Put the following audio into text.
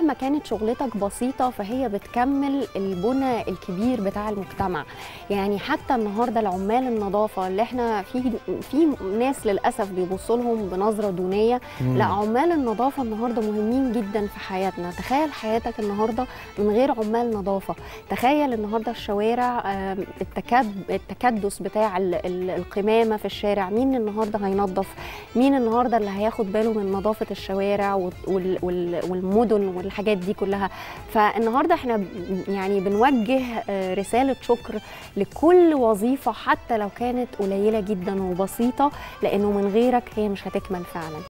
مهما كانت شغلتك بسيطه فهي بتكمل البنى الكبير بتاع المجتمع يعني حتى النهارده العمال النظافه اللي احنا في في ناس للاسف بيبصوا لهم بنظره دونيه مم. لا عمال النظافه النهارده مهمين جدا في حياتنا تخيل حياتك النهارده من غير عمال نظافه تخيل النهارده الشوارع آم، التكد التكدس بتاع ال- ال- القمامه في الشارع مين النهارده هينظف مين النهارده اللي هياخد باله من نظافه الشوارع وال- وال- وال- والمدن والحاجات دي كلها فالنهارده احنا ب- يعني بنوجه آه، رساله شكر لكل وظيفه حتى لو كانت قليله جدا وبسيطه لانه من غيرك هي مش هتكمل فعلا